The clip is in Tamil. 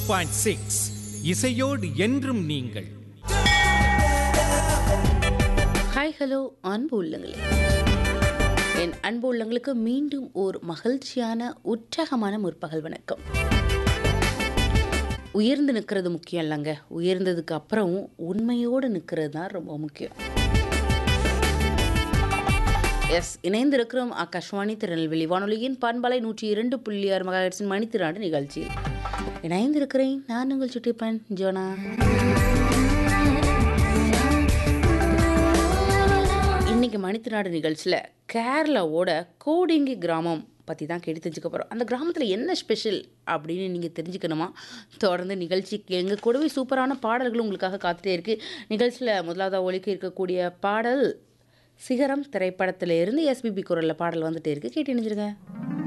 பாயிண்ட் சிக்ஸ் இசையோடு என்றும் நீங்கள் ஹாய் ஹலோ அன்பு உள்ளங்களே என் அன்பு உள்ளங்களுக்கு மீண்டும் ஓர் மகிழ்ச்சியான உற்சாகமான முற்பகல் வணக்கம் உயர்ந்து நிற்கிறது முக்கியம் இல்லைங்க உயர்ந்ததுக்கு அப்புறம் உண்மையோடு நிற்கிறது தான் ரொம்ப முக்கியம் எஸ் இணைந்திருக்கிறோம் ஆகாஷ்வாணி திருநெல்வேலி வானொலியின் பண்பலை நூற்றி இரண்டு புள்ளி ஆறு மகாஹெட்ஸின் மணித்திராண்டு நிகழ்ச்சியில் இணைந்திருக்கிறேன் நான் உங்கள் சுட்டிப்பன் ஜோனா இன்னைக்கு மணித்திராடு நிகழ்ச்சியில் கேரளாவோட கோடிங்கி கிராமம் பற்றி தான் கேட்டு தெரிஞ்சுக்க போகிறோம் அந்த கிராமத்தில் என்ன ஸ்பெஷல் அப்படின்னு நீங்கள் தெரிஞ்சுக்கணுமா தொடர்ந்து நிகழ்ச்சிக்கு எங்கள் கூடவே சூப்பரான பாடல்கள் உங்களுக்காக காத்துட்டே இருக்குது நிகழ்ச்சியில் முதலாவதாக ஒலிக்க இருக்கக்கூடிய பாடல் சிகரம் திரைப்படத்தில் இருந்து எஸ்பிபி குரலில் பாடல் வந்துட்டே இருக்குது கேட்டு இணைஞ்சிருங்க